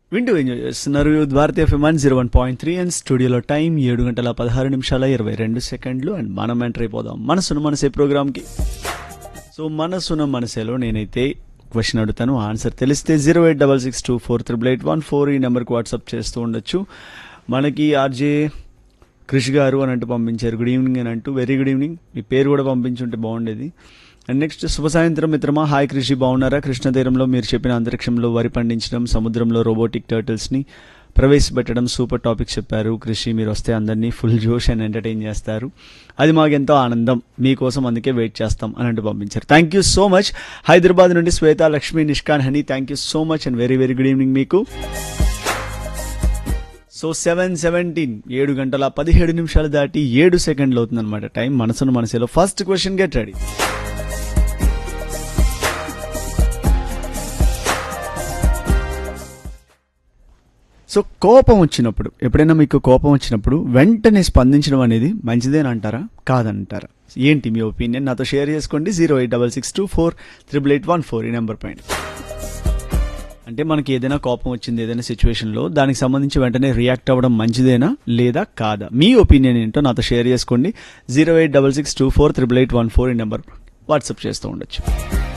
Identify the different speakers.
Speaker 1: వింటూ ఎంజాయ్ చేస్తున్నారు భారతీయ FM zero one point three and స్టూడియోలో టైం ఏడు గంటల పదహారు నిమిషాల ఇరవై రెండు సెకండ్లు అండ్ మనం ఎంటర్ అయిపోదాం మనసును మనసే ప్రోగ్రామ్కి సో మనసున మనసేలో నేనైతే క్వశ్చన్ అడుగుతాను ఆన్సర్ తెలిస్తే zero eight double six two four triple eight one four ఈ నెంబర్కి వాట్సాప్ చేస్తూ ఉండొచ్చు మనకి ఆర్జే కృషి గారు అని అంటూ పంపించారు గుడ్ ఈవినింగ్ అని అంటూ వెరీ గుడ్ ఈవినింగ్ మీ పేరు కూడా పంపించుంటే బాగుండేది అండ్ నెక్స్ట్ శుభ సాయంత్రం మిత్రమా హాయ్ కృషి బాగున్నారా కృష్ణ తీరంలో మీరు చెప్పిన అంతరిక్షంలో వరి పండించడం సముద్రంలో రోబోటిక్ టర్టిల్స్ని ప్రవేశపెట్టడం సూపర్ టాపిక్ చెప్పారు కృషి మీరు వస్తే అందరినీ ఫుల్ జోష్ అండ్ ఎంటర్టైన్ చేస్తారు అది మాకెంతో ఆనందం మీకోసం అందుకే వెయిట్ చేస్తాం అని అంటూ పంపించారు thank you so much Hyderabad నుండి Shweta Lakshmi Nishkan Honey thank you so much and very very good evening మీకు సో సెవెన్ సెవెంటీన్ ఏడు గంటల పదిహేడు నిమిషాలు దాటి ఏడు సెకండ్లు అవుతుందన్నమాట టైం మనసును మనసులో first question get ready so కోపం వచ్చినప్పుడు ఎప్పుడైనా మీకు కోపం వచ్చినప్పుడు వెంటనే స్పందించడం అనేది మంచిదేనంటారా కాదంటారా ఏంటి మీ ఒపీనియన్ నాతో షేర్ చేసుకోండి zero eight double six two four triple eight one four ఈ నెంబర్ పైన అంటే మనకి ఏదైనా కోపం వచ్చింది ఏదైనా సిచ్యువేషన్లో దానికి సంబంధించి వెంటనే రియాక్ట్ అవ్వడం మంచిదేనా లేదా కాదా మీ ఒపీనియన్ ఏంటో నాతో షేర్ చేసుకోండి zero eight double six two four triple eight one four ఈ నెంబర్ వాట్సాప్ చేస్తూ ఉండొచ్చు